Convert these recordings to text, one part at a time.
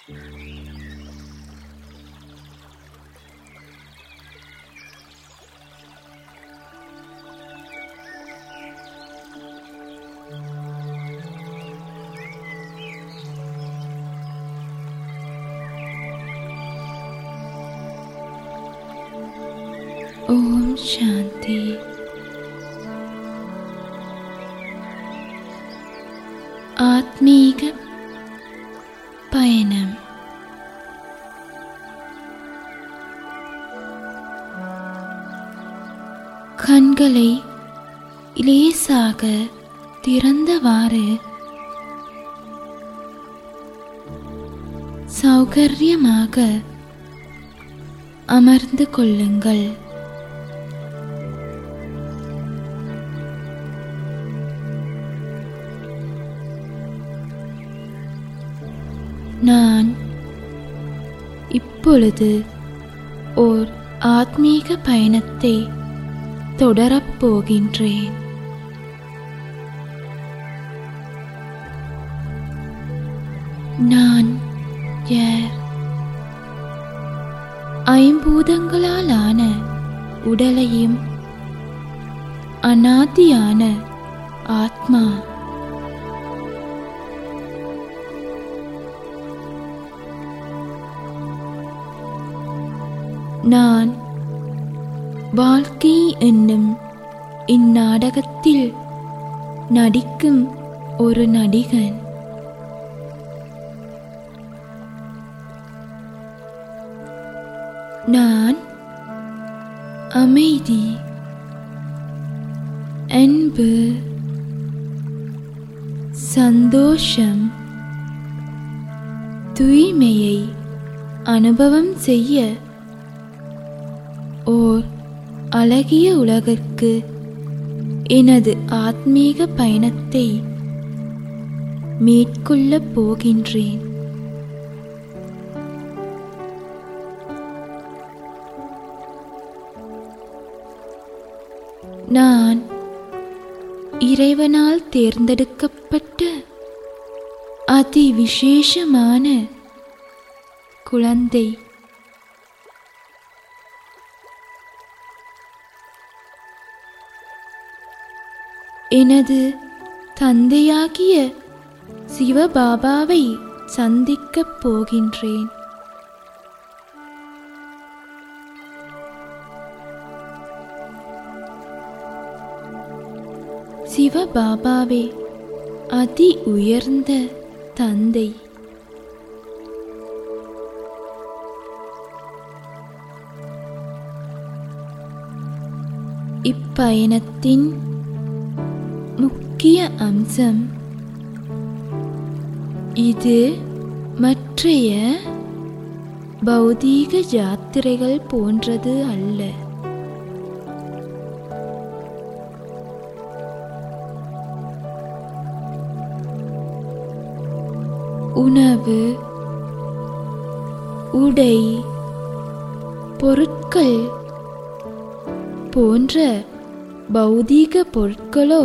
ஓம் சாந்தி ஆத்மீக பயணம் கண்களை லேசாக திறந்தவாறு சௌகரியமாக அமர்ந்து கொள்ளுங்கள் நான் இப்பொழுது ஓர் ஆத்மீக பயணத்தை தொடரப் போகின்றேன் நான் யார் ஐம்பூதங்களாலான உடலையும் அனாதியான ஆத்மா நான் வாழ்க்கை என்னும் இந்நாடகத்தில் நடிக்கும் ஒரு நடிகன் நான் அமைதி அன்பு சந்தோஷம் தூய்மையை அனுபவம் செய்ய ஓர் அழகிய உலகிற்கு எனது ஆத்மீக பயணத்தை மேற்கொள்ளப் போகின்றேன் நான் இறைவனால் தேர்ந்தெடுக்கப்பட்ட அதி விசேஷமான குழந்தை எனது தந்தையாகிய சிவபாபாவை சந்திக்கப் போகின்றேன் சிவபாபாவே அதி உயர்ந்த தந்தை இப்பயணத்தின் முக்கிய அம்சம் இது மற்றைய பௌதீக யாத்திரைகள் போன்றது அல்ல உணவு உடை பொருட்கள் போன்ற பௌதீக பொருட்களோ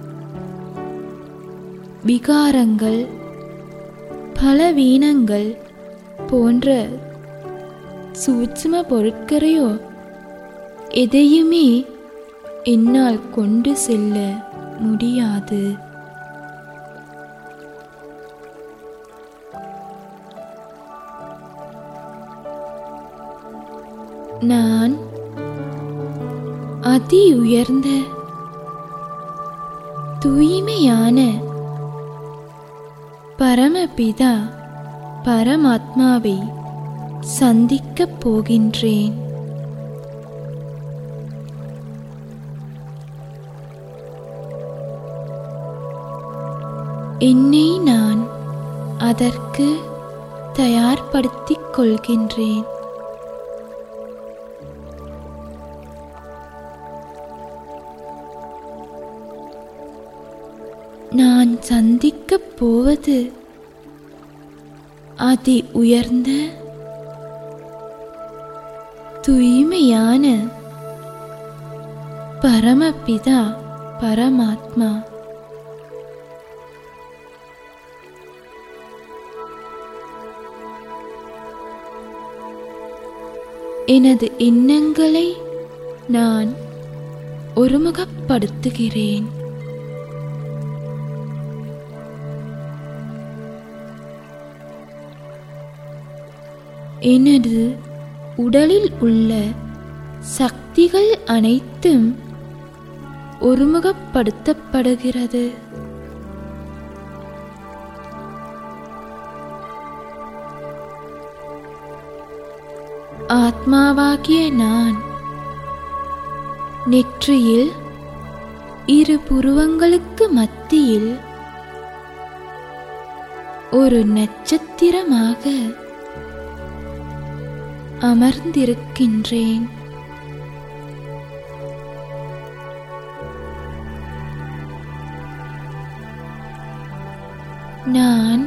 விகாரங்கள் பலவீனங்கள் போன்ற சூட்சும பொருட்களையோ எதையுமே என்னால் கொண்டு செல்ல முடியாது நான் அதி உயர்ந்த தூய்மையான பரமபிதா பரமாத்மாவை சந்திக்கப் போகின்றேன் என்னை நான் அதற்கு தயார்படுத்திக் கொள்கின்றேன் நான் சந்திக்கப் போவது அதி உயர்ந்த தூய்மையான பரமபிதா பரமாத்மா எனது எண்ணங்களை நான் ஒருமுகப்படுத்துகிறேன் எனது உடலில் உள்ள சக்திகள் அனைத்தும் ஒருமுகப்படுத்தப்படுகிறது ஆத்மாவாகிய நான் நெற்றியில் இரு புருவங்களுக்கு மத்தியில் ஒரு நட்சத்திரமாக அமர்ந்திருக்கின்றேன் நான்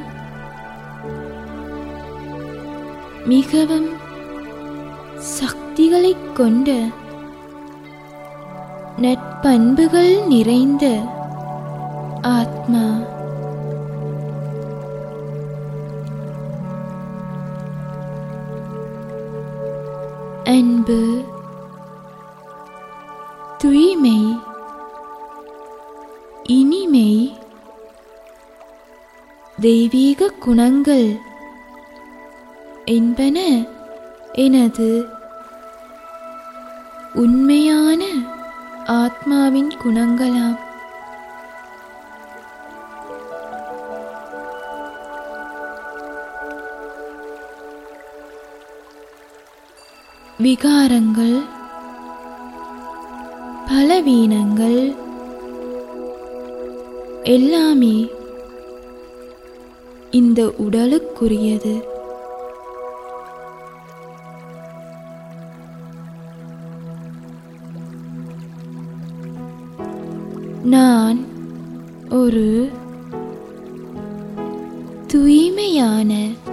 மிகவும் சக்திகளைக் கொண்ட நட்பண்புகள் நிறைந்த ஆத்மா அன்பு தூய்மை இனிமை தெய்வீக குணங்கள் என்பன எனது உண்மையான ஆத்மாவின் குணங்களாம் விகாரங்கள் பலவீனங்கள் எல்லாமே இந்த உடலுக்குரியது நான் ஒரு தூய்மையான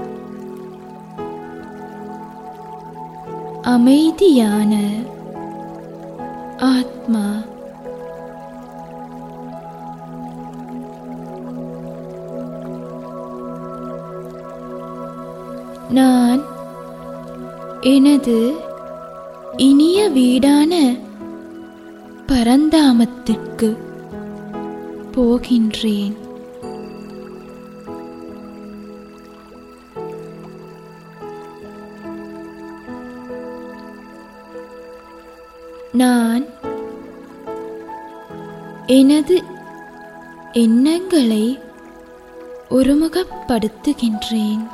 அமைதியான ஆத்மா நான் எனது இனிய வீடான பரந்தாமத்திற்கு போகின்றேன் நான் எனது எண்ணங்களை ஒருமுகப்படுத்துகின்றேன்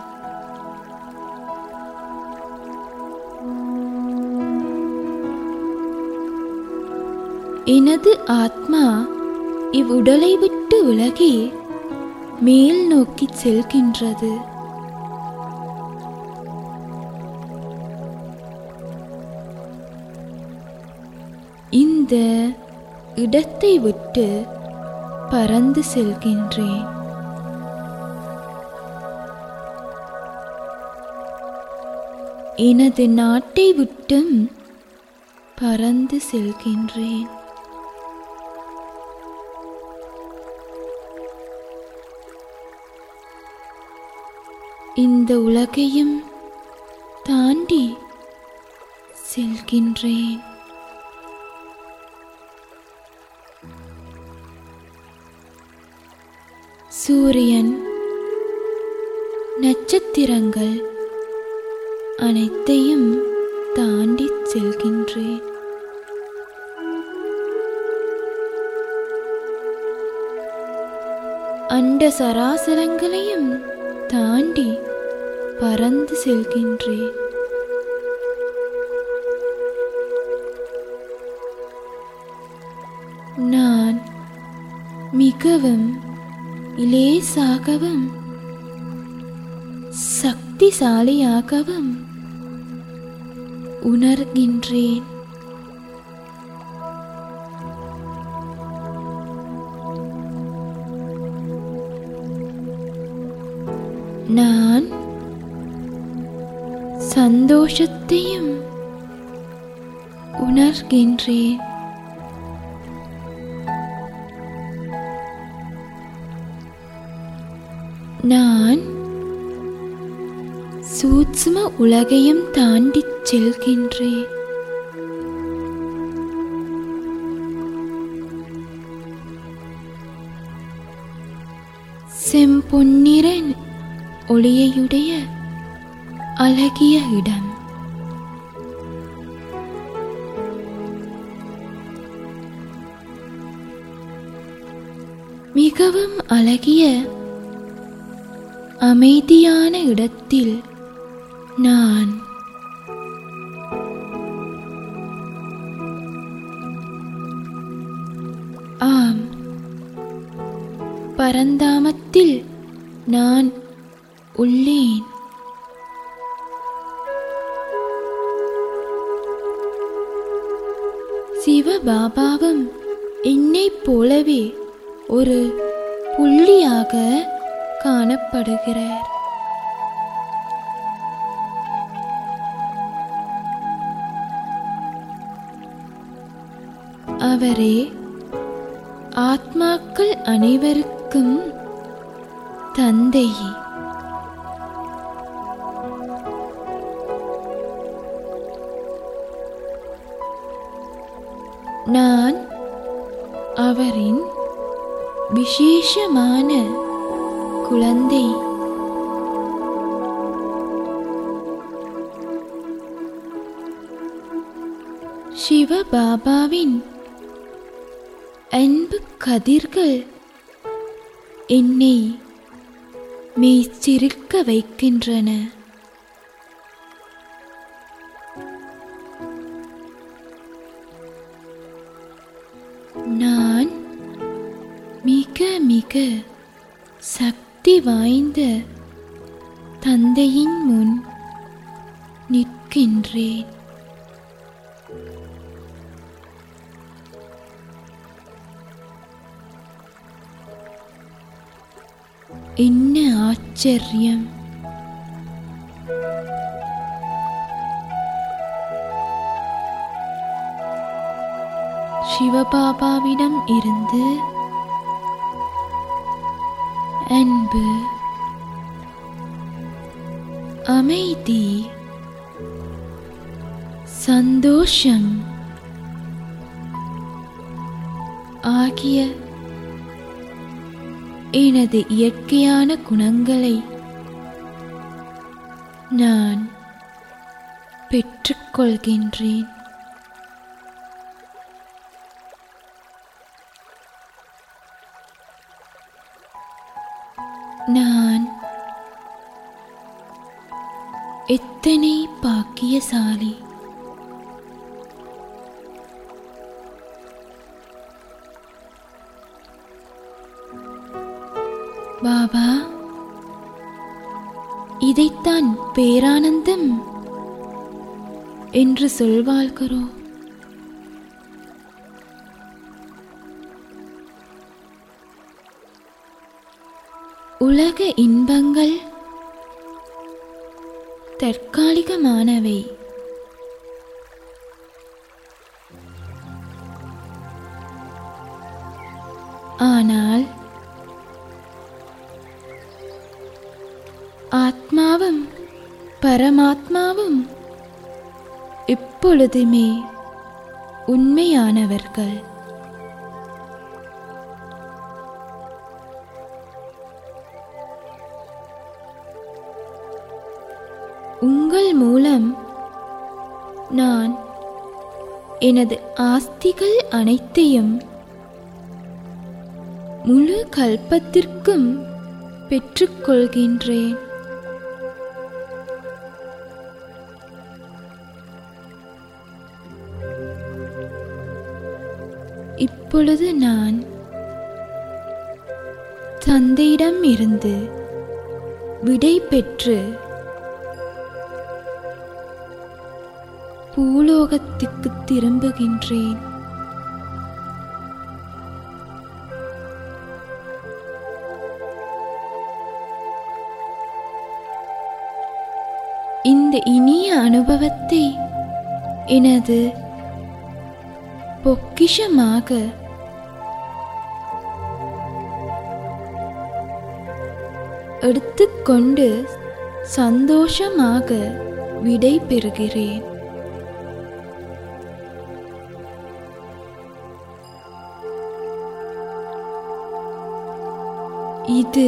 எனது ஆத்மா இவ்வுடலை விட்டு விலகி மேல் நோக்கி செல்கின்றது இந்த இடத்தை விட்டு பறந்து செல்கின்றேன் எனது நாட்டை விட்டும் பறந்து செல்கின்றேன் இந்த உலகையும் தாண்டி செல்கின்றேன் சூரியன் நட்சத்திரங்கள் அனைத்தையும் தாண்டி செல்கின்றேன் அண்ட சராசரங்களையும் தாண்டி பறந்து செல்கின்றேன் நான் மிகவும் இலேசாகவும் சக்திசாலியாகவும் உணர்கின்றேன் நான் சந்தோஷத்தையும் உணர்கின்றேன் நான் சூட்சும உலகையும் தாண்டிச் செல்கின்றேன் செம்பொன்னிறன் ஒளியையுடைய அழகிய இடம் மிகவும் அழகிய அமைதியான இடத்தில் நான் ஆம் பரந்தாமத்தில் நான் உள்ளேன் சிவபாபாவும் என்னைப் போலவே ஒரு புள்ளியாக காணப்படுகிறார் அவரே ஆத்மாக்கள் அனைவருக்கும் தந்தை நான் அவரின் விசேஷமான குழந்தை சிவபாபாவின் அன்பு கதிர்கள் என்னை மெய்சிருக்க வைக்கின்றன நான் மிக மிக சக்தி வாய்ந்த தந்தையின் முன் நிற்கின்றேன் என்ன ஆச்சரியம் சிவபாபாவிடம் இருந்து அன்பு அமைதி சந்தோஷம் ஆகிய எனது இயற்கையான குணங்களை நான் பெற்றுக்கொள்கின்றேன் நான் எத்தனை பாக்கியசாலி பாபா இதைத்தான் பேரானந்தம் என்று சொல்வாள்கிறோ உலக இன்பங்கள் தற்காலிகமானவை ஆனால் ஆத்மாவும் பரமாத்மாவும் எப்பொழுதுமே உண்மையானவர்கள் உங்கள் மூலம் நான் எனது ஆஸ்திகள் அனைத்தையும் முழு கல்பத்திற்கும் பெற்றுக்கொள்கின்றேன் இப்பொழுது நான் தந்தையிடம் இருந்து விடை பெற்று பூலோகத்துக்கு திரும்புகின்றேன் இந்த இனிய அனுபவத்தை எனது பொக்கிஷமாக எடுத்துக்கொண்டு சந்தோஷமாக விடை பெறுகிறேன் இது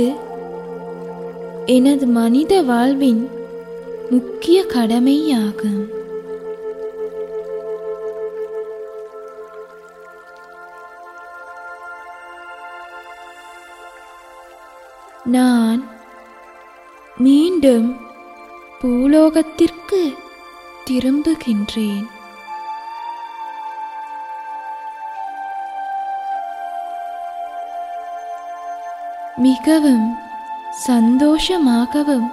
எனது மனித வாழ்வின் முக்கிய கடமையாகும் நான் மீண்டும் பூலோகத்திற்கு திரும்புகின்றேன் மிகவும் சந்தோஷமாகவும்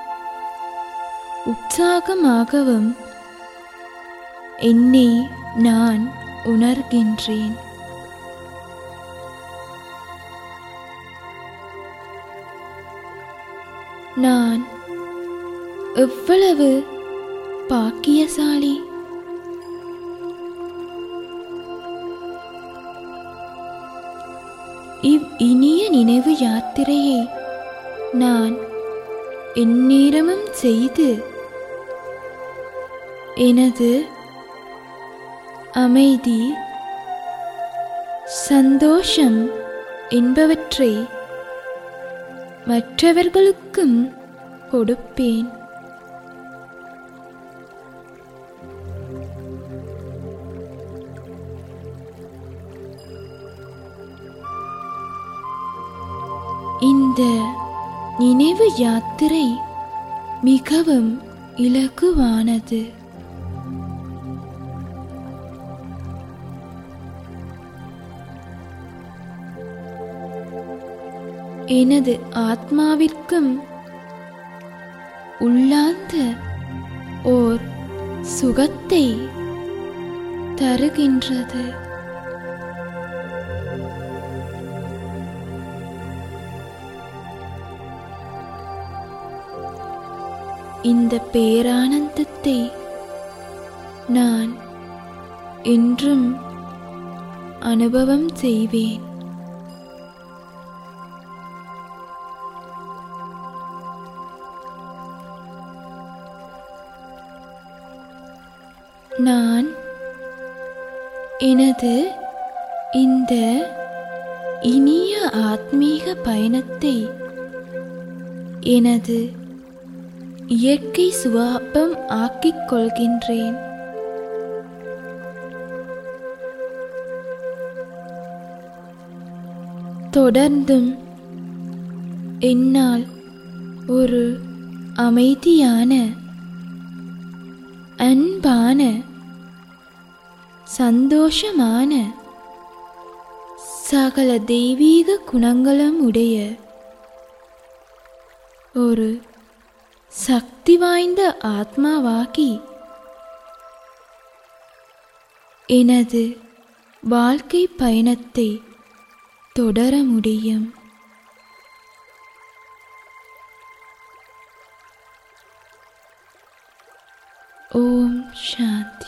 உற்சாகமாகவும் என்னை நான் உணர்கின்றேன் நான் எவ்வளவு பாக்கியசாலி இவ் இனிய நினைவு யாத்திரையை நான் எந்நேரமும் செய்து எனது அமைதி சந்தோஷம் என்பவற்றை மற்றவர்களுக்கும் கொடுப்பேன் இந்த நினைவு யாத்திரை மிகவும் இலகுவானது எனது ஆத்மாவிற்கும் உள்ளார்ந்த ஓர் சுகத்தை தருகின்றது இந்த பேரானந்தத்தை நான் என்றும் அனுபவம் செய்வேன் நான் எனது இந்த இனிய ஆத்மீக பயணத்தை எனது இயற்கை சுவாபம் ஆக்கிக் கொள்கின்றேன் தொடர்ந்தும் என்னால் ஒரு அமைதியான அன்பான சந்தோஷமான சகல தெய்வீக குணங்களும் உடைய ஒரு சக்தி வாய்ந்த ஆத்மாவாகி எனது வாழ்க்கை பயணத்தை தொடர முடியும் ஓம் சாந்தி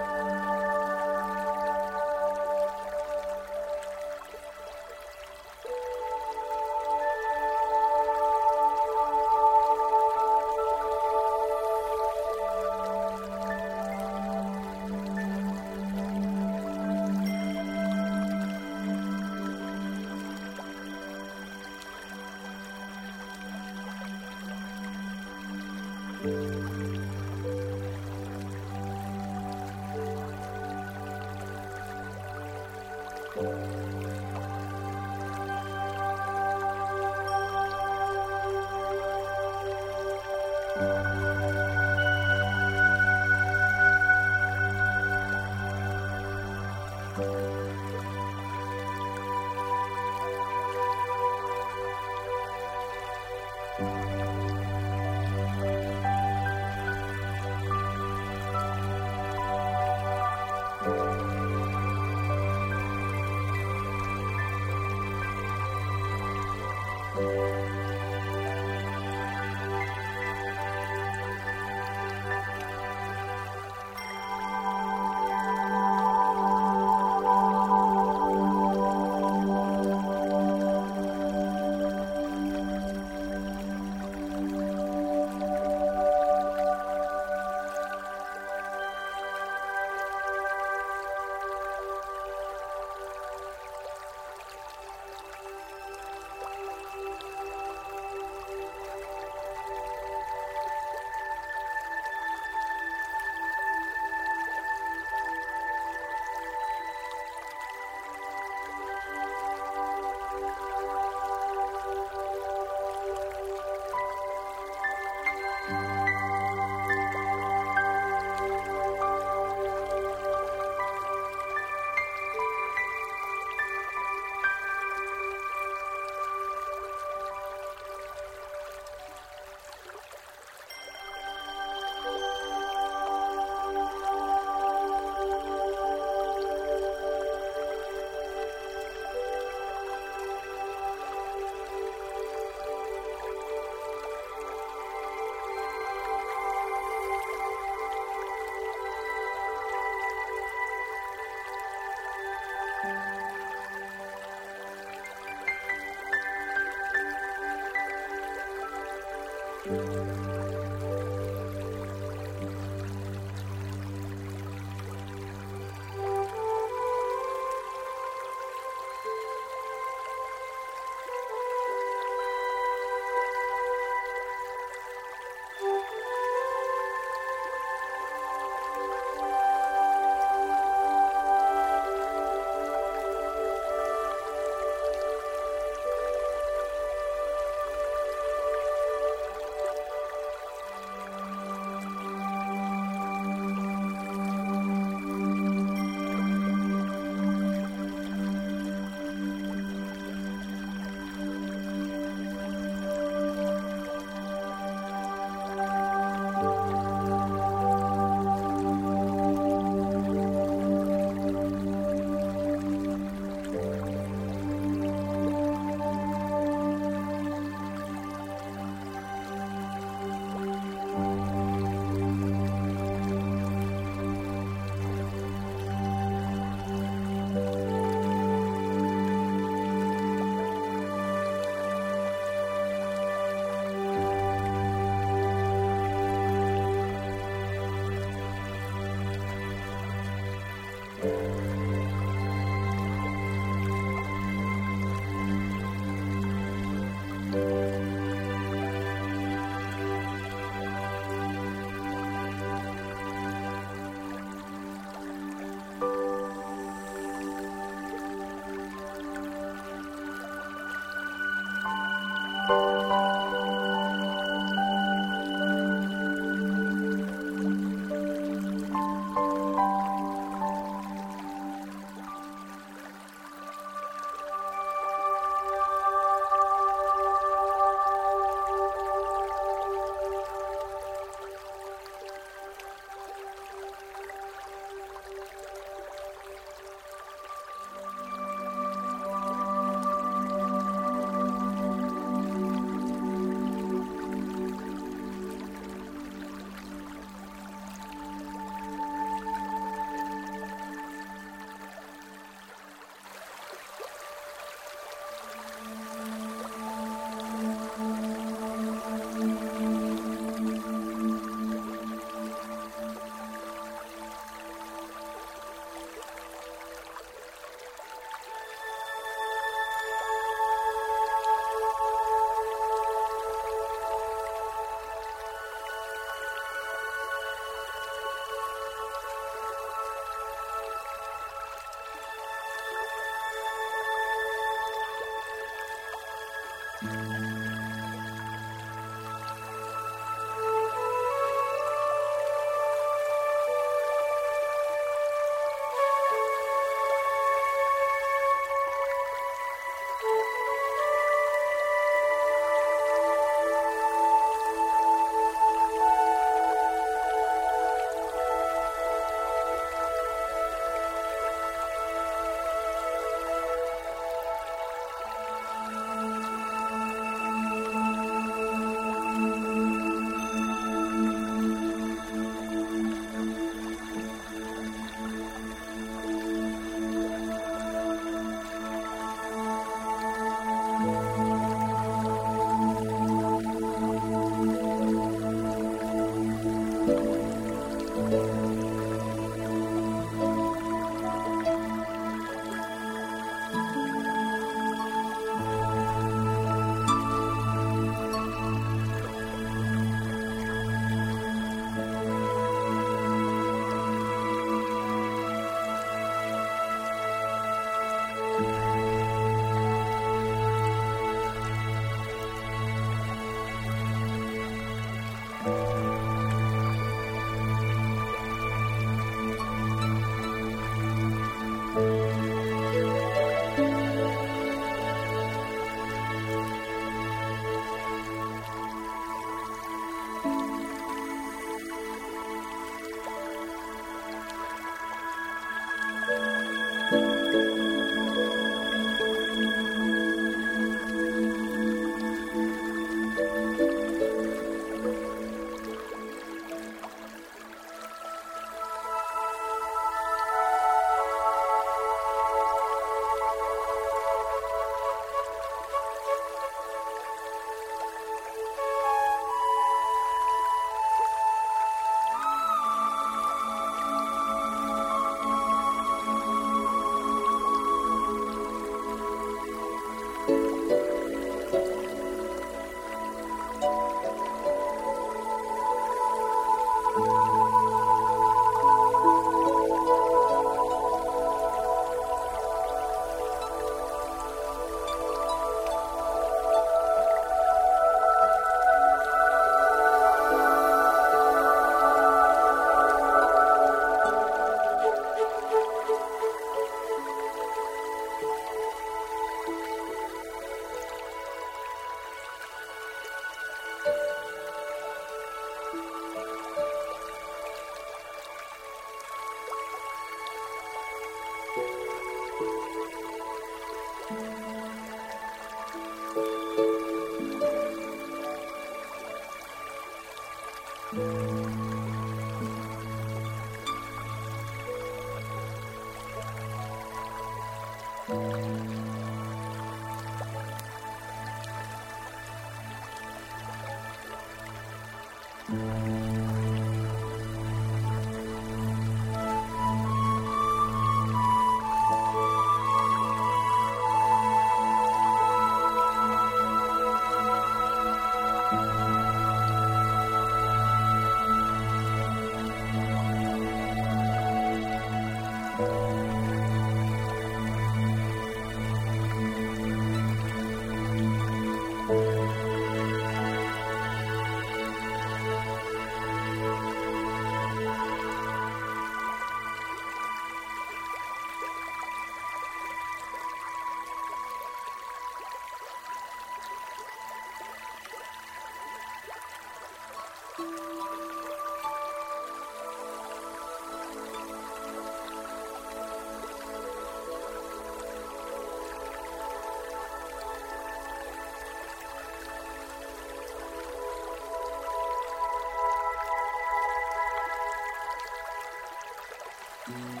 Thank